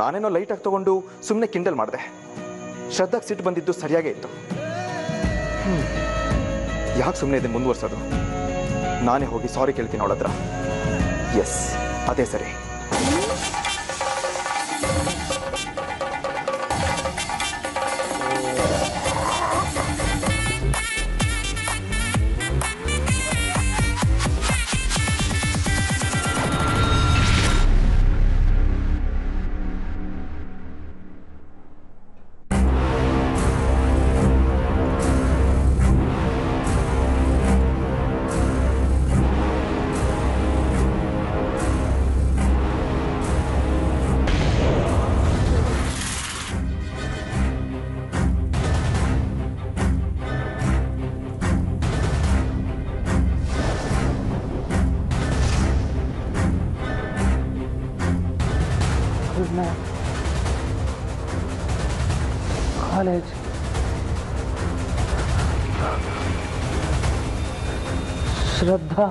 ನಾನೇನೋ ಲೈಟಾಗಿ ತಗೊಂಡು ಸುಮ್ಮನೆ ಕಿಂಡಲ್ ಮಾಡಿದೆ ಶ್ರದ್ಧಾಗ್ ಸಿಟ್ಟು ಬಂದಿದ್ದು ಸರಿಯಾಗೇ ಇತ್ತು ಯಾಕೆ ಸುಮ್ಮನೆ ಇದನ್ನು ಮುಂದುವರ್ಸೋದು ನಾನೇ ಹೋಗಿ ಸಾರಿ ಕೇಳ್ತೀನಿ ಅವಳ ಹತ್ರ ಎಸ್ ಅದೇ ಸರಿ ಕಾಲೇಜ್ ಶ್ರದ್ಧಾ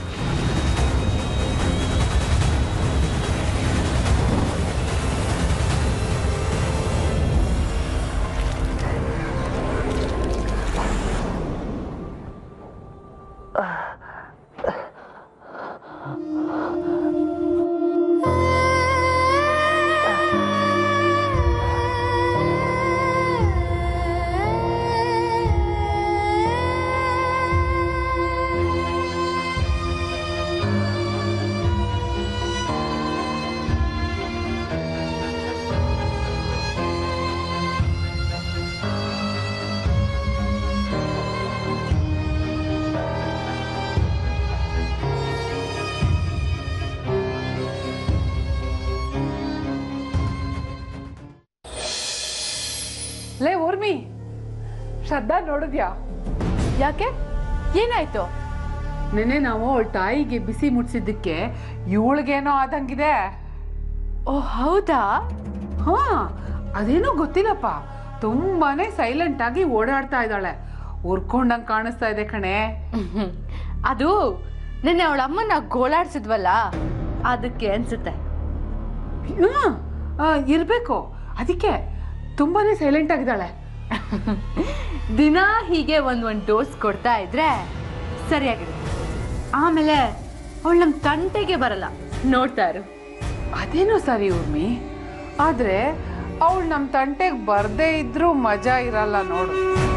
ಲೇ ಊರ್ಮಿ ಶ್ರದ್ಧಾ ನೋಡಿದ್ಯಾ ಯಾಕೆ ಏನಾಯ್ತು ನೆನೆ ನಾವು ಅವಳ ತಾಯಿಗೆ ಬಿಸಿ ಮುಟ್ಸಿದ್ದಕ್ಕೆ ಇವಳಿಗೇನೋ ಆದಂಗಿದೆ ಓ ಹೌದಾ ಹಾ ಅದೇನೋ ಗೊತ್ತಿಲ್ಲಪ್ಪ ತುಂಬಾನೇ ಸೈಲೆಂಟ್ ಆಗಿ ಓಡಾಡ್ತಾ ಇದ್ದಾಳೆ ಉರ್ಕೊಂಡಂಗ್ ಕಾಣಿಸ್ತಾ ಇದೆ ಕಣೆ ಅದು ನಿನ್ನೆ ಅವಳ ಅಮ್ಮನ ಗೋಳಾಡ್ಸಿದ್ವಲ್ಲ ಅದಕ್ಕೆ ಅನ್ಸುತ್ತೆ ಹ್ಮ್ ಆ, ಇರ್ಬೇಕು ಅದಕ್ಕೆ ತುಂಬಾನೇ ಸೈಲೆಂಟ್ ಆಗಿದ್ದಾಳೆ ದಿನ ಹೀಗೆ ಒಂದ್ ಒಂದ್ ಡೋಸ್ ಕೊಡ್ತಾ ಇದ್ರೆ ಸರಿಯಾಗಿರುತ್ತೆ ಆಮೇಲೆ ಅವಳು ನಮ್ ತಂಟೆಗೆ ಬರಲ್ಲ ನೋಡ್ತಾ ಇರು ಅದೇನೋ ಸರಿ ಉರ್ಮಿ ಆದ್ರೆ ಅವಳು ನಮ್ಮ ತಂಟೆಗೆ ಬರ್ದೇ ಇದ್ರೂ ಮಜಾ ಇರಲ್ಲ ನೋಡು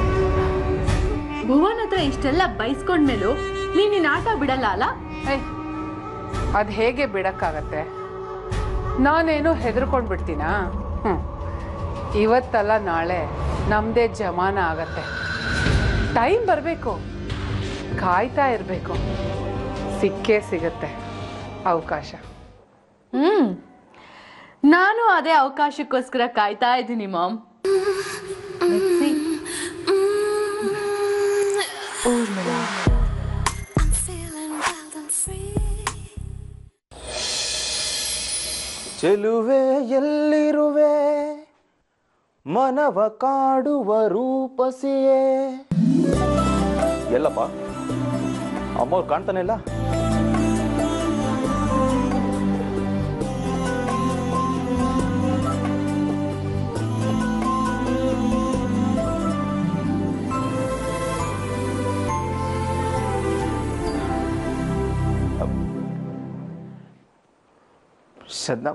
ಭುವನ್ ಹತ್ರ ಇಷ್ಟೆಲ್ಲ ಬೈಸ್ಕೊಂಡ್ಮೇಲೂ ನೀನ್ ನಿನ್ ಆಟ ಬಿಡಲ್ಲ ಅಲ್ಲ ಏಯ್ ಅದು ಹೇಗೆ ಬಿಡಕ್ಕಾಗತ್ತೆ ನಾನೇನು ಹೆದರ್ಕೊಂಡು ಬಿಡ್ತೀನಾ ಹ್ಞೂ ಇವತ್ತಲ್ಲ ನಾಳೆ ನಮ್ಮದೇ ಜಮಾನ ಆಗತ್ತೆ ಟೈಮ್ ಬರಬೇಕು ಕಾಯ್ತಾ ಇರಬೇಕು ಸಿಕ್ಕೇ ಸಿಗತ್ತೆ ಅವಕಾಶ ಹ್ಮ್ ನಾನು ಅದೇ ಅವಕಾಶಕ್ಕೋಸ್ಕರ ಕಾಯ್ತಾ ಇದ್ದೀನಿ ma'am I'm feeling wild and free. ಚೆಲುವೆ ಎಲ್ಲಿರುವೆ ಮನವ ಕಾಡುವ ರೂಪಸಿಯೇ ಎಲ್ಲಪ್ಪ ಅಮ್ಮವ್ರು ಕಾಣ್ತಾನೆ ಇಲ್ಲ ಶ್ರದ್ಧಾ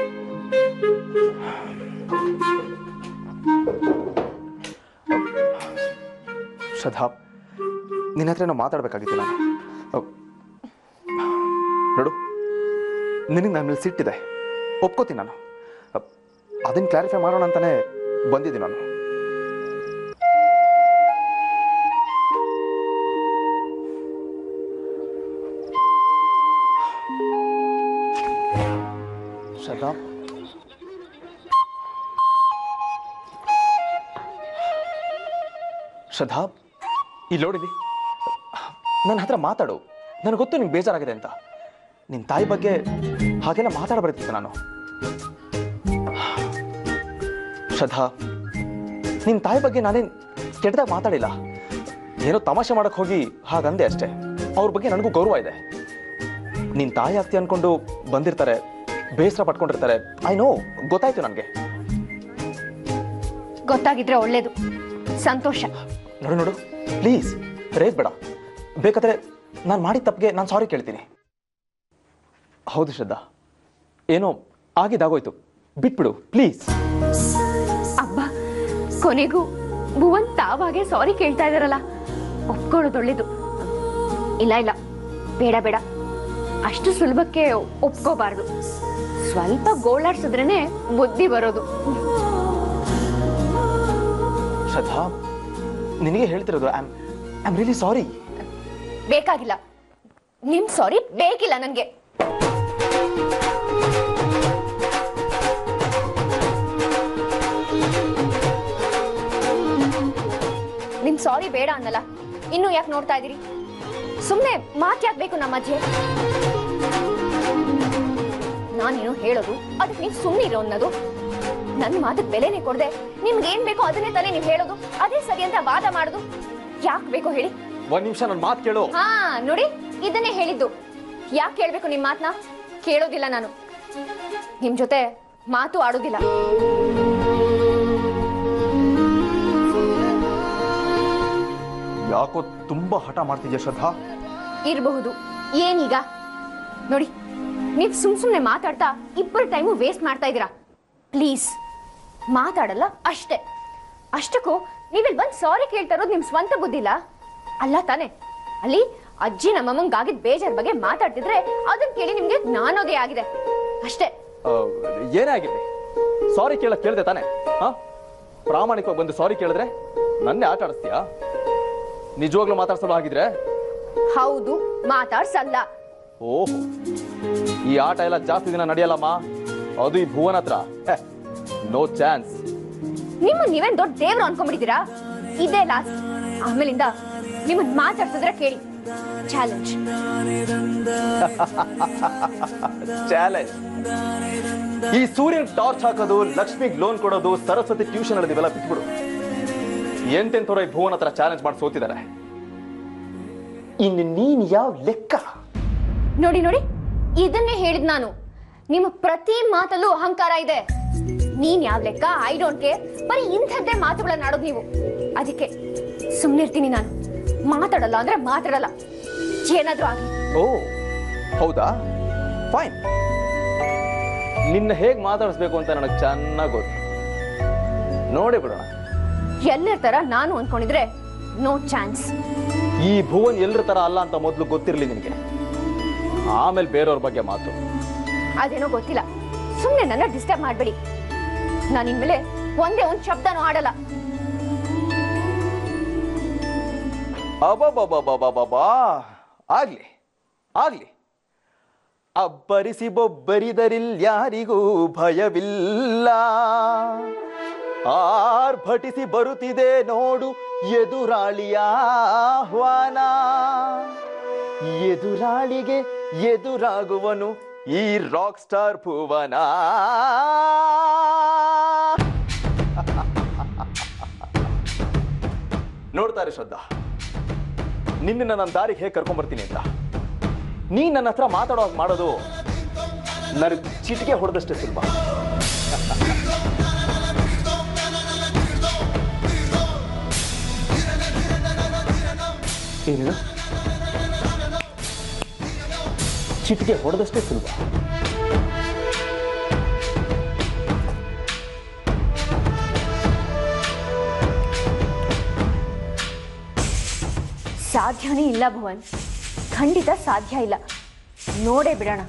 ಶ್ರದ್ಧಾ ನಿನ್ನ ಹತ್ರ ಏನೋ ಮಾತಾಡಬೇಕಾಗಿತ್ತು ನಾನು ಅವ್- ನೋಡು ನಿನಗೆ ನನ್ನ ಮೇಲೆ ಸಿಟ್ಟಿದೆ ಒಪ್ಕೋತೀನಿ ನಾನು ಅದನ್ನು ಕ್ಲಾರಿಫೈ ಮಾಡೋಣ ಅಂತಾನೆ ಬಂದಿದ್ದೀನಿ ನಾನು ಶ್ರದ್ಧಾ ಶ್ರದ್ಧಾ ಇಲ್ಲಿ ನೋಡಿಲಿ ನನ್ನ ಹತ್ರ ಮಾತಾಡು ನನಗೆ ಗೊತ್ತು ನಿಂಗೆ ಬೇಜಾರಾಗಿದೆ ಅಂತ ನಿನ್ನ ತಾಯಿ ಬಗ್ಗೆ ಹಾಗೆಲ್ಲ ಮಾತಾಡಬಾರ್ದಿತ್ತು ನಾನು ಶ್ರದ್ಧಾ ನಿನ್ನ ತಾಯಿ ಬಗ್ಗೆ ನಾನೇನು ಕೆಟ್ಟದಾಗ ಮಾತಾಡಿಲ್ಲ ಏನೋ ತಮಾಷೆ ಮಾಡಕ್ಕೆ ಹೋಗಿ ಹಾಗಂದೆ ಅಷ್ಟೇ ಅವ್ರ ಬಗ್ಗೆ ನನಗೂ ಗೌರವ ಇದೆ ನಿನ್ನ ತಾಯಿ ಆಗ್ತಿ ಅನ್ಕೊಂಡು ಬಂದಿರ್ತಾರೆ ಬೇಸರ ಪಟ್ಕೊಂಡಿರ್ತಾರೆ ಐ ನೋ ಗೊತ್ತಾಯ್ತು ನನಗೆ ಗೊತ್ತಾಗಿದ್ರೆ ಒಳ್ಳೇದು ಸಂತೋಷ ನೋಡು ನೋಡು ಪ್ಲೀಸ್ ರೇಗ್ ಬೇಡ ಬೇಕಾದ್ರೆ ನಾನು ಮಾಡಿದ ತಪ್ಪಿಗೆ ನಾನು ಸಾರಿ ಕೇಳ್ತೀನಿ ಹೌದು ಶ್ರದ್ಧಾ ಏನೋ ಆಗಿದ್ದಾಗೋಯ್ತು ಬಿಟ್ಬಿಡು ಪ್ಲೀಸ್ ಅಬ್ಬಾ ಕೊನೆಗೂ ಭುವನ್ ತಾವಾಗೆ ಸಾರಿ ಕೇಳ್ತಾ ಇದಾರಲ್ಲ ಒಪ್ಕೊಳ್ಳೋದು ಒಳ್ಳೇದು ಇಲ್ಲ ಇಲ್ಲ ಬೇಡ ಬೇಡ ಅಷ್ಟು ಸುಲಭಕ್ಕೆ ಒಪ್ಕೋಬಾರ್ದು ಸ್ವಲ್ಪ ಗೋಳಾಡ್ಸಿದ್ರೇನೆ ಬುದ್ಧಿ ಬರೋದು ಶ್ರದ್ಧಾ ನಿನಗೆ ಹೇಳ್ತಿರೋದು ಐ ಆಮ್ ರಿಯಲಿ ಸಾರಿ ಬೇಕಾಗಿಲ್ಲ ನಿಮ್ ಸಾರಿ ಬೇಕಿಲ್ಲ ನಂಗೆ ನಿಮ್ ಸಾರಿ ಬೇಡ ಅನ್ನಲ್ಲ ಇನ್ನು ಯಾಕೆ ನೋಡ್ತಾ ಇದೀರಿ ಸುಮ್ನೆ ಮಾತ್ ಯಾಕೆ ಬೇಕು ನಮ್ಮ ಮಧ್ಯೆ ನಾನೇನು ಹೇಳೋದು ಅದಕ್ಕೆ ನೀವು ಸುಮ್ಮನೆ ಇರೋ ಅನ್ನೋದು ನನ್ನ ಮಾತಕ್ಕೆ ಬೆಲೆನೇ ಕೊಡದೆ ನಿಮ್ಗೆ ಏನ್ ಬೇಕೋ ಅದನ್ನೇ ತಾನೇ ನೀವು ಹೇಳೋದು ಅದೇ ಸರಿ ಅಂತ ವಾದ ಮಾಡೋದು ಯಾಕೆ ಬೇಕೋ ಹೇಳಿ ಒಂದ್ ನಿಮಿಷ ನನ್ನ ಮಾತು ಕೇಳು ಹಾ ನೋಡಿ ಇದನ್ನೇ ಹೇಳಿದ್ದು ಯಾಕೆ ಕೇಳ್ಬೇಕು ನಿಮ್ ಮಾತನ್ನ ಕೇಳೋದಿಲ್ಲ ನಾನು ನಿಮ್ ಜೊತೆ ಮಾತು ಆಡೋದಿಲ್ಲ ಯಾಕೋ ತುಂಬಾ ಹಠ ಮಾಡ್ತಿದ್ಯಾ ಶ್ರದ್ಧಾ ಇರಬಹುದು ಏನೀಗ ನೋಡಿ ನೀವ್ ಸುಮ್ ಸುಮ್ನೆ ಮಾತಾಡ್ತಾ ಇಬ್ಬರು ಟೈಮು ವೇಸ್ಟ್ ಮಾಡ್ತಾ ಇದ್ದೀರಾ ಪ್ಲೀಸ್ ಮಾತಾಡಲ್ಲ ಅಷ್ಟೇ ಅಷ್ಟಕ್ಕೂ ನೀವಿಲ್ಲಿ ಬಂದು ಸಾರಿ ಕೇಳ್ತಾ ಇರೋದು ನಿಮ್ ಸ್ವಂತ ಬುದ್ಧಿಲ್ಲ ಅಲ್ಲ ತಾನೆ ಅಲ್ಲಿ ಅಜ್ಜಿ ನಮ್ಮಮ್ಮಂಗಾಗಿದ್ ಬೇಜಾರ್ ಬಗ್ಗೆ ಮಾತಾಡ್ತಿದ್ರೆ ಅದನ್ನ ಕೇಳಿ ನಿಮ್ಗೆ ಜ್ಞಾನೋದಯ ಆಗಿದೆ ಅಷ್ಟೇ ಆ, ಏನೇ ಆಗಿರ್ಲಿ ಸಾರಿ ಕೇಳಕ್ ಕೇಳ್ದೆ ತಾನೆ ಹಾ ಪ್ರಾಮಾಣಿಕವಾಗಿ ಬಂದು ಸಾರಿ ಕೇಳಿದ್ರೆ ನನ್ನೇ ಆಟ ಆಡಿಸ್ತೀಯಾ ನಿಜವಾಗ್ಲೂ ಮಾತಾಡ್ಸಲು ಆಗಿದ್ರೆ ಹೌದು ಮಾತಾಡ್ಸಲ್ಲ ಓಹೋ ಈ ಆಟ ಎಲ್ಲ ಜಾಸ್ತಿ ದಿನ ನಡೆಯಲ್ಲಮ್ಮ ಅದು ಈ ಭುವನ್ ಹತ್ರ ನೋ ಚಾನ್ಸ್ ನಿಮ್ಮ ನೀವೇನ್ ದೊಡ್ಡ ದೇವ್ರು ಅನ್ಕೊಂಡ್ಬಿಟ್ಟಿದ್ದೀರಾ ಇದೇ ಲಾಸ್ಟ್ ಆಮೇಲಿಂದ ನಿಮ್ಮನ್ ಮಾತಾಡ್ಸಿದ್ರೆ ಕೇಳಿ ಚಾಲೆಂಜ್ ಚಾಲೆಂಜ್ ಈ ಸೂರ್ಯನ್ ಟಾರ್ಚ್ ಹಾಕೋದು ಲಕ್ಷ್ಮಿಗ್ ಲೋನ್ ಕೊಡೋದು ಸರಸ್ವತಿ ಟ್ಯೂಷನ್ ನಡೆದಿವೆಲ್ಲ ಬಿಟ್ಬಿಡು ಎಂತೆಂತವ್ರ ಈ ಭುವನ್ ಹತ್ರ ಚಾಲೆಂಜ್ ಮಾಡಿ ಸೋತಿದ್ದಾರೆ ಇನ್ನು ನೀನ್ ಯಾವ ಲೆಕ್ಕ ನೋಡಿ ನೋಡಿ ಇದನ್ನೇ ಹೇಳಿದ್ ನಾನು ನಿಮ್ಮ ಪ್ರತಿ ಮಾತಲ್ಲೂ ಅಹಂಕಾರ ಇದೆ ನೀನ್ ಯಾವ ಲೆಕ್ಕ ಐ ಡೋಂಟ್ ಕೇರ್ ಬರೀ ಇಂಥದ್ದೇ ಮಾತುಗಳನ್ನ ಆಡೋದು ನೀವು ಅದಕ್ಕೆ ಸುಮ್ನಿರ್ತೀನಿ ನಾನು ಮಾತಾಡಲ್ಲ ಅಂದ್ರೆ ಮಾತಾಡಲ್ಲ ಏನಾದ್ರೂ ಆಗ್ಲಿ ಓ ಹೌದಾ ಫೈನ್ ನಿನ್ನ ಹೇಗ್ ಮಾತಾಡಿಸ್ಬೇಕು ಅಂತ ನನಗೆ ಚೆನ್ನಾಗಿ ಗೊತ್ತು ನೋಡಿ ಬಿಡೋಣ ಎಲ್ಲಿರ್ತಾರ ನಾನು ಅನ್ಕೊಂಡಿದ್ರೆ ನೋ ಚಾನ್ಸ್ ಈ ಭುವನ್ ಎಲ್ರ ತರ ಅಲ್ಲ ಅಂತ ಮೊದಲು ಗೊತ್ತಿರಲಿ ನಿನಗೆ ಆಮೇಲೆ ಬೇರೆಯವ್ರ ಬಗ್ಗೆ ಮಾತು ಅದೇನೋ ಗೊತ್ತಿಲ್ಲ ಸುಮ್ನೆ ನನ್ನ ಡಿಸ್ಟರ್ಬ್ ಮಾಡ್ಬೇಡಿ ನಾನು ಇನ್ಮೇಲೆ ಒಂದೇ ಒಂದ್ ಶಬ್ದನೂ ಆಡಲ್ಲ ಅಬಬಬಬಬಬಾ ಆಗ್ಲಿ ಆಗ್ಲಿ ಅಬ್ಬರಿಸಿ ಬೊಬ್ಬರಿದರಿಲ್ಯಾರಿಗೂ ಭಯವಿಲ್ಲ ಆರ್ಭಟಿಸಿ ಬರುತ್ತಿದೆ ನೋಡು ಎದುರಾಳಿಯ ಆಹ್ವಾನ ಎದುರಾಳಿಗೆ ಎದುರಾಗುವನು ಈ ರಾಕ್ ಸ್ಟಾರ್ ಭುವನ ನೋಡ್ತಾರೆ ಶ್ರದ್ಧಾ ನಿನ್ನ ನನ್ನ ದಾರಿಗೆ ಹೇಗೆ ಕರ್ಕೊಂಡ್ಬರ್ತೀನಿ ಅಂತ ನೀ ನನ್ನ ಹತ್ರ ಮಾತಾಡೋ ಹಾಗೆ ಮಾಡೋದು ನನಗೆ ಚಿಟಿಕೆ ಹೊಡೆದಷ್ಟೇ ಸುಲಭ ಏನಿದು ಚಿಟಿಕೆ ಹೊಡೆದಷ್ಟೇ ಸುಲಭ ಸಾಧ್ಯನೇ ಇಲ್ಲ ಭುವನ್ ಖಂಡಿತ ಸಾಧ್ಯ ಇಲ್ಲ ನೋಡೇ ಬಿಡೋಣ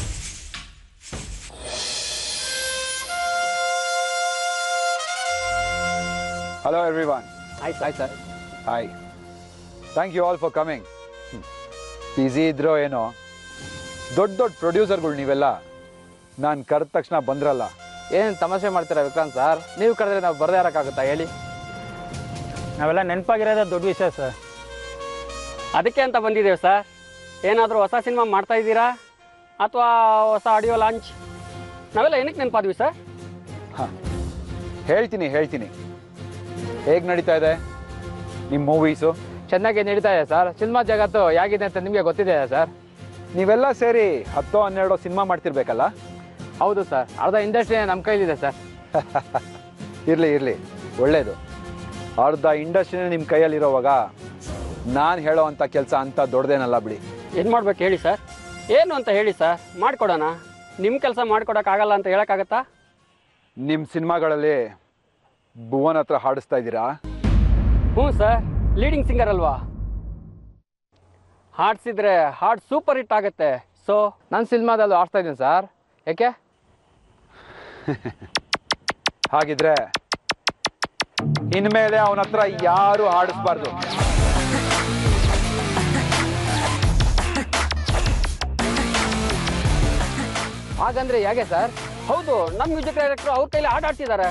Hello, everyone. Hi, sir. Hi. Thank you all for coming. Busy ಇದ್ರೋ ಏನೋ ದೊಡ್ಡ ದೊಡ್ಡ ಪ್ರೊಡ್ಯೂಸರ್ಗಳು ನೀವೆಲ್ಲ ನಾನು ಕರೆದ ತಕ್ಷಣ ಬಂದ್ರಲ್ಲ ಏನು ತಮಾಷೆ ಮಾಡ್ತೀರಾ ವಿಕ್ರಾಂತ್ ಸರ್ ನೀವು ಕರೆದ್ರೆ ನಾವು ಬರದೇ ಇರೋಕ್ಕಾಗುತ್ತಾ ಹೇಳಿ ನಾವೆಲ್ಲ ನೆನಪಾಗಿರೋದೇ ದೊಡ್ಡ ವಿಷಯ ಸರ್ ಅದಕ್ಕೆ ಅಂತ ಬಂದಿದ್ದೇವೆ ಸರ್ ಏನಾದರೂ ಹೊಸ ಸಿನಿಮಾ ಮಾಡ್ತಾ ಇದ್ದೀರಾ ಅಥವಾ ಹೊಸ ಆಡಿಯೋ ಲಾಂಚ್ ನಾವೆಲ್ಲ ಏನಕ್ಕೆ ನೆನಪಾದ್ವಿ ಸರ್ ಹಾಂ ಹೇಳ್ತೀನಿ ಹೇಳ್ತೀನಿ ಹೇಗೆ ನಡೀತಾ ಇದೆ ನಿಮ್ಮ ಮೂವೀಸು ಚೆನ್ನಾಗಿ ನಡೀತಾ ಇದೆ ಸರ್ ಸಿನಿಮಾ ಜಗತ್ತು ಹೇಗಿದೆ ಅಂತ ನಿಮಗೆ ಗೊತ್ತಿದೆ ಸರ್ ನೀವೆಲ್ಲ ಸೇರಿ ಹತ್ತೋ ಹನ್ನೆರಡೋ ಸಿನಿಮಾ ಮಾಡ್ತಿರ್ಬೇಕಲ್ಲ ಹೌದು ಸರ್ ಅರ್ಧ ಇಂಡಸ್ಟ್ರಿ ನಮ್ಮ ಕೈಲಿದೆ ಸರ್ ಇರಲಿ ಇರಲಿ ಒಳ್ಳೇದು ಅರ್ಧ ಇಂಡಸ್ಟ್ರಿನೇ ನಿಮ್ಮ ಕೈಯಲ್ಲಿರೋವಾಗ ನಾನು ಹೇಳೋ ಅಂಥ ಕೆಲಸ ಅಂತ ದೊಡ್ಡದೇನಲ್ಲ ಬಿಡಿ ಏನು ಮಾಡ್ಬೇಕು ಹೇಳಿ ಸರ್ ಏನು ಅಂತ ಹೇಳಿ ಸರ್ ಮಾಡಿಕೊಡೋಣ ನಿಮ್ಮ ಕೆಲಸ ಮಾಡ್ಕೊಡೋಕ್ಕಾಗಲ್ಲ ಅಂತ ಹೇಳೋಕ್ಕಾಗತ್ತಾ ನಿಮ್ಮ ಸಿನಿಮಾಗಳಲ್ಲಿ ಭುವನ್ ಹತ್ರ ಹಾಡಿಸ್ತಾ ಇದ್ದೀರಾ ಹ್ಞೂ ಸರ್ ಲೀಡಿಂಗ್ ಸಿಂಗರ್ ಅಲ್ವಾ ಹಾಡ್ಸಿದ್ರೆ ಹಾಡು ಸೂಪರ್ ಹಿಟ್ ಆಗುತ್ತೆ ಸೊ ನನ್ನ ಸಿನಿಮಾದಲ್ಲಿ ಆಡ್ತಾ ಇದ್ದೀನಿ ಸರ್ ಯಾಕೆ ಹಾಗಿದ್ರೆ ಇನ್ಮೇಲೆ ಅವನ ಹತ್ರ ಯಾರು ಹಾಡಿಸ್ಬಾರ್ದು ಹಾಗಂದ್ರೆ ಹೇಗೆ ಸರ್ ಹೌದು ನಮ್ಮ ಮ್ಯೂಸಿಕ್ ಡೈರೆಕ್ಟ್ರು ಅವ್ರ ಕೈಲಿ ಹಾಡು ಆಡ್ತಿದ್ದಾರೆ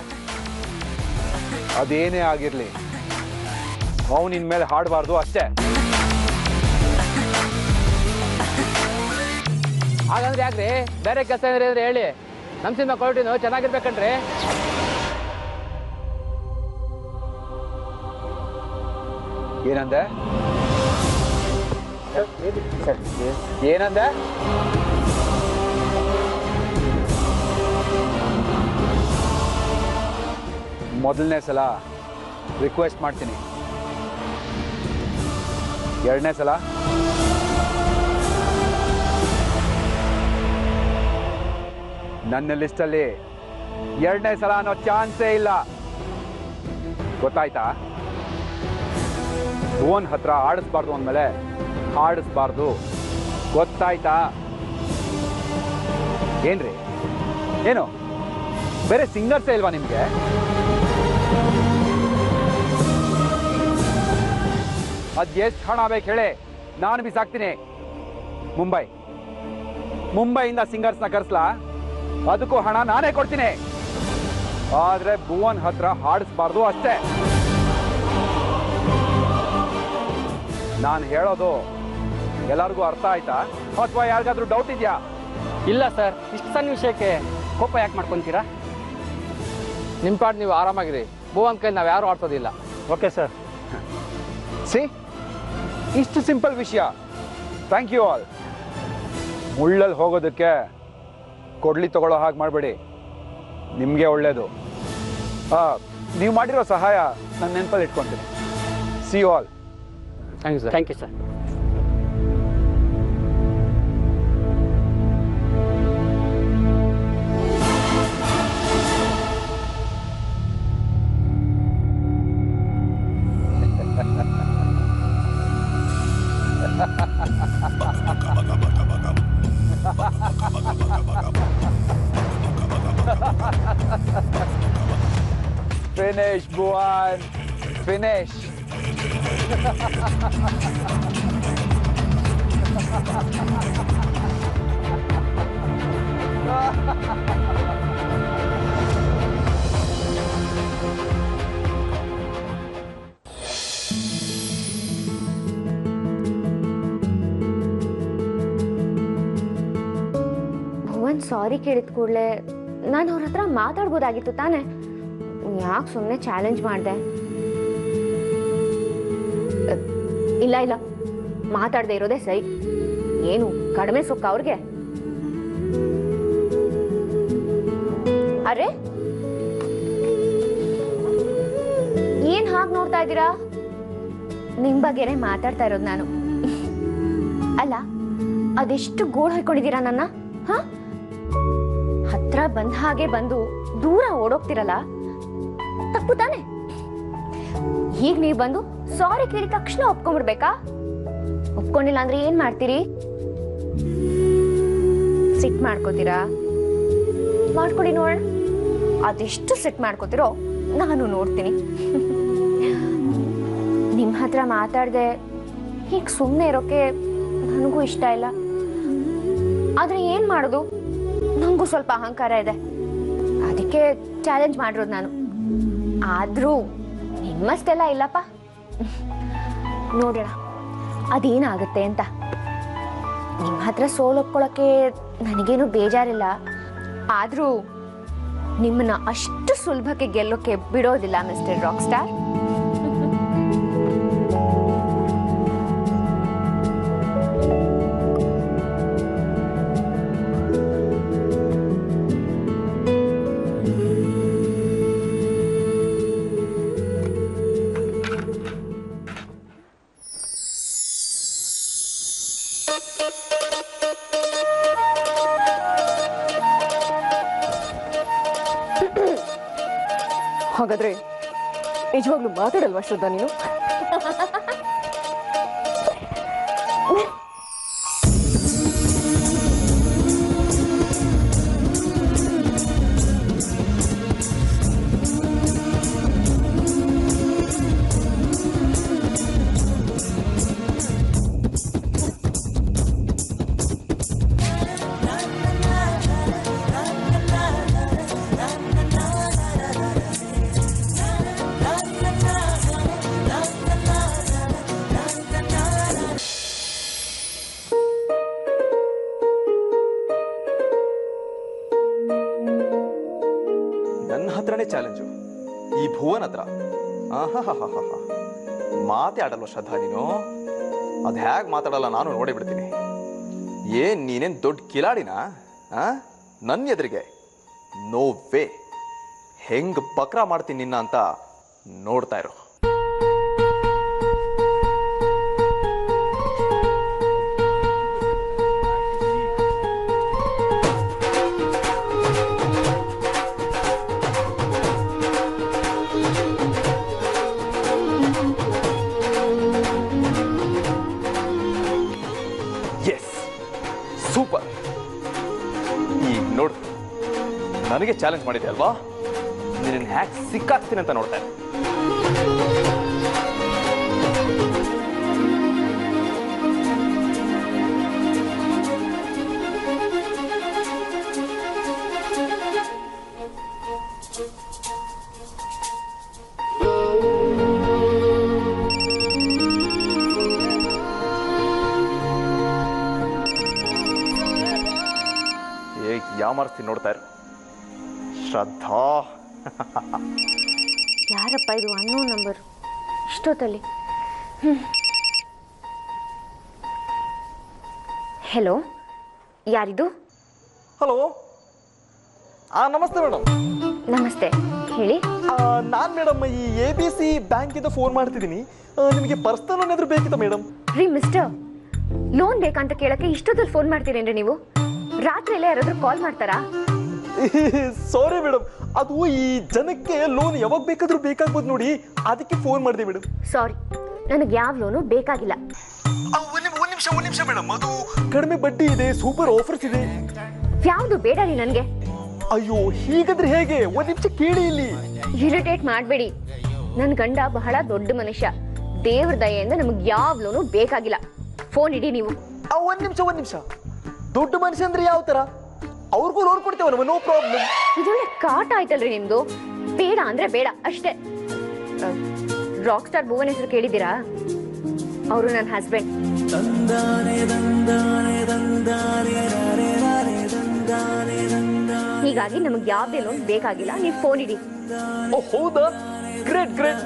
ಅದೇನೇ ಆಗಿರಲಿ ಅವನು ಇನ್ಮೇಲೆ ಹಾಡಬಾರ್ದು ಅಷ್ಟೇ ಹಾಗಂದ್ರೆ ಯಾಕ್ರಿ ಬೇರೆ ಕೆಲಸ ಏನಾದ್ರೆ ಇದ್ರೆ ಹೇಳಿ ನಮ್ಮ ಸಿನಿಮಾ ಕ್ವಾಲಿಟಿನು ಚೆನ್ನಾಗಿರ್ಬೇಕಂಡ್ರಿ ಏನಂದೆ ಏನಂದೆ ಮೊದಲನೇ ಸಲ ರಿಕ್ವೆಸ್ಟ್ ಮಾಡ್ತೀನಿ ಎರಡನೇ ಸಲ ನನ್ನ ಲಿಸ್ಟಲ್ಲಿ ಎರಡನೇ ಸಲ ಅನ್ನೋ ಚಾನ್ಸೇ ಇಲ್ಲ ಗೊತ್ತಾಯ್ತಾ ಭುವನ್ ಹತ್ರ ಆಡಿಸ್ಬಾರ್ದು ಅಂದಮೇಲೆ ಹಾಡಿಸ್ಬಾರ್ದು ಗೊತ್ತಾಯ್ತಾ ಏನ್ರಿ ಏನು ಬೇರೆ ಸಿಂಗರ್ಸೇ ಇಲ್ವಾ ನಿಮಗೆ ಅದ್ ಎಷ್ಟು ಹಣ ಬೇಕು ಹೇಳಿ ನಾನು ಬಿಸಾಕ್ತೀನಿ ಮುಂಬೈ ಮುಂಬೈಯಿಂದ ಸಿಂಗರ್ಸ್ನ ಕರೆಸ್ಲಾ ಅದಕ್ಕೂ ಹಣ ನಾನೇ ಕೊಡ್ತೀನಿ ಆದ್ರೆ ಭುವನ್ ಹತ್ರ ಹಾಡಿಸ್ಬಾರ್ದು ಅಷ್ಟೇ ನಾನು ಹೇಳೋದು ಎಲ್ಲರಿಗೂ ಅರ್ಥ ಆಯ್ತಾ ಅಥವಾ ಯಾರಿಗಾದ್ರೂ ಡೌಟ್ ಇದೆಯಾ ಇಲ್ಲ ಸರ್ ಇಷ್ಟು ಸಣ್ಣ ವಿಷಯಕ್ಕೆ ಕೋಪ ಯಾಕೆ ಮಾಡ್ಕೊತೀರಾ ನಿಮ್ಮ ಪಾಟ್ ನೀವು ಆರಾಮಾಗಿರಿ ಭುವನ್ ಕೈಲಿ ನಾವು ಯಾರು ಆಡ್ಸೋದಿಲ್ಲ ಓಕೆ ಸರ್ ಸಿ ಇಷ್ಟು ಸಿಂಪಲ್ ವಿಷಯ ಥ್ಯಾಂಕ್ ಯು ಆಲ್ ಮುಳ್ಳಲ್ಲಿ ಹೋಗೋದಕ್ಕೆ ಕೊಡ್ಲಿ ತಗೊಳ್ಳೋ ಹಾಗೆ ಮಾಡಬೇಡಿ ನಿಮಗೆ ಒಳ್ಳೇದು ನೀವು ಮಾಡಿರೋ ಸಹಾಯ ನನ್ನ ನೆನಪಲ್ಲಿ ಇಟ್ಕೊತೀನಿ see you all thank you sir thank you sir finish Bhuvan finish Bhuvan sorry ಕೇಳಿದ ಕೂಡಲೇ ನಾನು ಅವ್ರ ಹತ್ರ ಮಾತಾಡ್ಬೋದಾಗಿತ್ತು ತಾನೇ ಯಾಕೆ ಸುಮ್ಮನೆ ಚಾಲೆಂಜ್ ಮಾಡಿದೆ ಇಲ್ಲ ಇಲ್ಲ ಮಾತಾಡದೆ ಇರೋದೇ ಸರಿ ಏನು ಕಡಿಮೆ ಸೊಕ್ಕ ಅವ್ರಿಗೆ ಅರೆ ಏನ್ ಹಾಗೆ ನೋಡ್ತಾ ಇದ್ದೀರಾ ನಿಮ್ ಬಗ್ಗೆನೆ ಮಾತಾಡ್ತಾ ಇರೋದು ನಾನು ಅಲ್ಲ ಅದೆಷ್ಟು ಗೋಳ್ ಹೊಯ್ಕೊಂಡಿದ್ದೀರಾ ನನ್ನ ಹ ಹತ್ರ ಬಂದ ಹಾಗೆ ಬಂದು ದೂರ ಓಡೋಗ್ತಿರಲ್ಲ ತಪ್ಪು ತಾನೆ ಈಗ ನೀವು ಬಂದು ಸಾರಿ ಕೇಳಿದ ತಕ್ಷಣ ಒಪ್ಕೊಂಡ್ಬಿಡ್ಬೇಕಾ ಒಪ್ಕೊಂಡಿಲ್ಲ ಅಂದ್ರೆ ಏನ್ ಮಾಡ್ತೀರಿ ಸಿಟ್ ಮಾಡ್ಕೋತೀರಾ ಮಾಡ್ಕೊಡಿ ನೋಡೋಣ ಅದೆಷ್ಟು ಸಿಟ್ ಮಾಡ್ಕೋತಿರೋ ನಾನು ನೋಡ್ತೀನಿ ನಿಮ್ ಹತ್ರ ಮಾತಾಡ್ದೆ ಹೀಗ್ ಸುಮ್ಮನೆ ಇರೋಕೆ ನನಗೂ ಇಷ್ಟ ಇಲ್ಲ ಆದ್ರೆ ಏನ್ ಮಾಡೋದು ನಂಗೂ ಸ್ವಲ್ಪ ಅಹಂಕಾರ ಇದೆ ಅದಕ್ಕೆ ಚಾಲೆಂಜ್ ಮಾಡಿರೋದು ನಾನು ಆದ್ರೂ ನಿಮ್ಮಷ್ಟೆಲ್ಲ ಇಲ್ಲಪ್ಪ ನೋಡೋಣ ಅದೇನಾಗುತ್ತೆ ಅಂತ ನಿಮ್ಮ ಹತ್ರ ಸೋಲೊಪ್ಕೊಳ್ಳೋಕೆ ನನಗೇನು ಬೇಜಾರಿಲ್ಲ ಆದ್ರೂ ನಿಮ್ಮನ್ನ ಅಷ್ಟು ಸುಲಭಕ್ಕೆ ಗೆಲ್ಲೋಕೆ ಬಿಡೋದಿಲ್ಲ ಮಿಸ್ಟರ್ ರಾಕ್ ಸ್ಟಾರ್ ಹಾಗಾದ್ರೆ ನಿಜವಾಗ್ಲೂ ಮಾತಾಡಲ್ವಾ ಶ್ರದ್ಧಾ ನೀನು ನನ್ನ ಹತ್ರನೇ ಚಾಲೆಂಜು ಈ ಭುವನ್ ಹತ್ರ ಆಹಾಹಾಹಾಹಾ. ಮಾತೇ ಆಡಲ್ವ ಶ್ರದ್ಧಾ ನೀನು ಅದು ಹೇಗೆ ಮಾತಾಡಲ್ಲ ನಾನು ನೋಡೇ ಬಿಡ್ತೀನಿ ಏನ್ ನೀನೇನ್ ದೊಡ್ಡ ಕಿಲಾಡಿನಾ ಆ ನನ್ನ ಎದುರಿಗೆ ನೋ ವೇ ಹೆಂಗ್ ಬಕ್ರ ಮಾಡ್ತೀನಿ ನಿನ್ನ ಅಂತ ನೋಡ್ತಾ ಇರೋ ಎಸ್ ಸೂಪರ್ ಈಗ ನೋಡು ನನಗೆ ಚಾಲೆಂಜ್ ಮಾಡಿದೆ ಅಲ್ವಾ ನಿನ್ನ ಹ್ಯಾಕ್ ಸಿಕ್ಕಾಕ್ತೀನಿ ಅಂತ ನೋಡ್ತಾ ಇದ್ದೆ. ಹೇಗ್ ಯಾಮರ್ಸ್ತೀನಿ ನೋಡ್ತಾ ಇರು ಶ್ರದ್ಧಾ ಯಾರಪ್ಪ ಇದು ಅನ್ನೋ ನಂಬರ್ ಇಷ್ಟೊತ್ತಲ್ಲಿ ಹೆಲೋ ಯಾರಿದು ಹಲೋ ಆ ನಮಸ್ತೆ ಮೇಡಮ್ ನಮಸ್ತೆ ಹೇಳಿ ನಾನು ಮೇಡಮ್ ಈ ಎ ಬಿ ಸಿ ಬ್ಯಾಂಕಿಂದ ಫೋನ್ ಮಾಡ್ತಿದ್ದೀನಿ ಆ, ನಿಮಗೆ ಪರ್ಸನಲ್ ಲೋನ್ ಏನಾದ್ರು ಬೇಕಿತ್ತ ಮೇಡಮ್ ರೀ ಮಿಸ್ಟರ್ ಲೋನ್ ಬೇಕಂತ ಕೇಳಕ್ಕೆ ಇಷ್ಟೊತ್ತಲ್ಲಿ ಫೋನ್ ಮಾಡ್ತೀರೇನ್ರಿ ನೀವು ರಾತ್ರಿ ಎಲ್ಲ ಯಾರಾದ್ರೂ ಕಾಲ್ ಮಾಡ್ತಾರಾ ಸಾರಿ ಮೇಡಮ್ ಅದು ಈ ಜನಕ್ಕೆ ಲೋನ್ ಯಾವಾಗ ಬೇಕಾದ್ರೂ ಬೇಕಾಗ್ಬೋದು ನೋಡಿ ಅದಕ್ಕೆ ಫೋನ್ ಮಾಡಿದೆ ಮೇಡಮ್ ಸಾರಿ ನನಗೆ ಯಾವ ಲೋನು ಬೇಕಾಗಿಲ್ಲ ಒಂದ್ ನಿಮಿಷ ಒಂದ್ ನಿಮಿಷ ಮೇಡಮ್ ಅದು ಕಡಿಮೆ ಬಡ್ಡಿ ಇದೆ ಸೂಪರ್ ಆಫರ್ಸ್ ಇದೆ ಯಾವುದು ಬೇಡ ರೀ ನನಗೆ ಅಯ್ಯೋ ಹೀಗಂದ್ರೆ ಹೇಗೆ ಒಂದ್ ನಿಮಿಷ ಕೇಳಿ ಇಲ್ಲಿ ಇರಿಟೇಟ್ ಮಾಡಬೇಡಿ ನನ್ನ ಗಂಡ ಬಹಳ ದೊಡ್ಡ ಮನುಷ್ಯ ದೇವ್ರ ದಯೆಯಿಂದ ನಮಗೆ ಯಾವ ಲೋನು ಬೇಕಾಗಿಲ್ಲ ಫೋನ್ ಇಡಿ ನೀವು ಆ, ಒಂದ್ ನಿಮಿಷ ಒಂದ್ ನಿಮಿಷ ದೊಡ್ಡ ಮನುಷ್ಯ ಅಂದ್ರೆ ಯಾವ ತರ ಅವ್ರಿಗೂ ಲೋನ್ ಕೊಡ್ತೇವೆ ನಮ್ಮ ನೋ ಪ್ರಾಬ್ಲಮ್ ಇದೊಳ್ಳೆ ಕಾಟ ಆಯ್ತಲ್ರಿ ನಿಮ್ದು ಬೇಡ ಅಂದ್ರೆ ಬೇಡ ಅಷ್ಟೇ ರಾಕ್ ಸ್ಟಾರ್ ಭುವನ್ ಹೆಸರು ಕೇಳಿದ್ದೀರಾ ಅವರು ನನ್ನ ಹಸ್ಬೆಂಡ್ ಹೀಗಾಗಿ ನಮಗೆ ಯಾವುದೇ ಲೋನ್ ಬೇಕಾಗಿಲ್ಲ ನೀವು ಫೋನ್ ಇಡಿ ಓ ಹೌದಾ ಗ್ರೇಟ್ ಗ್ರೇಟ್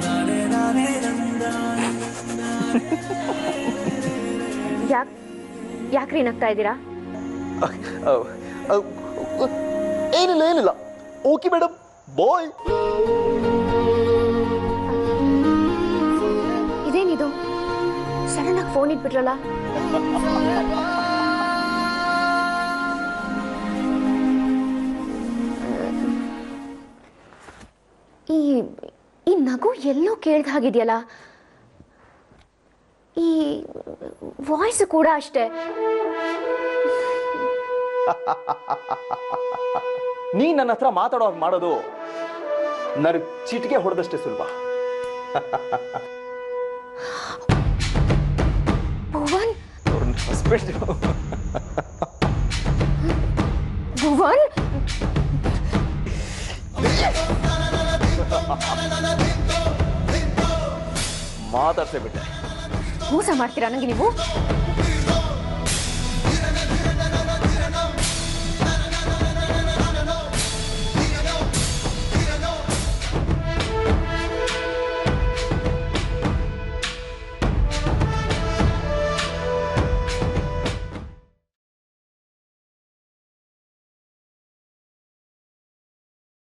ಯಾಕೆ ಯಾಕ್ರಿ ನಗ್ತಾ ಇದ್ದೀರಾ ಏನಿಲ್ಲ ಏನಿಲ್ಲ ಓಕೆ ಮೇಡಮ್ ಬಾಯ್ ಇದೇನಿದು ಸಡನ್ ಆಗಿ ಫೋನ್ ಇಟ್ಬಿಟ್ರಲ್ಲ ಈ ಈ ನಗು ಎಲ್ಲೋ ಕೇಳ್ದ ಹಾಗಿದೆಯಲ್ಲ ಈ ವಾಯ್ಸ್ ಕೂಡ ಅಷ್ಟೇ ನೀ ನನ್ನ ಹತ್ರ ಮಾತಾಡೋ ಹಾಗೆ ಮಾಡೋದು ನನಗೆ ಚಿಟಿಕೆ ಹೊಡೆದಷ್ಟೇ ಸುಲಭ ಭುವನ್ ಅವ್ರ ಹಸ್ಬೆಂಡ್ ಭುವನ್ ಮಾತಾಡ್ಸೇ ಬಿಟ್ಟೆ ಮೋಸ ಮಾಡ್ತೀರಾ ನನಗೆ ನೀವು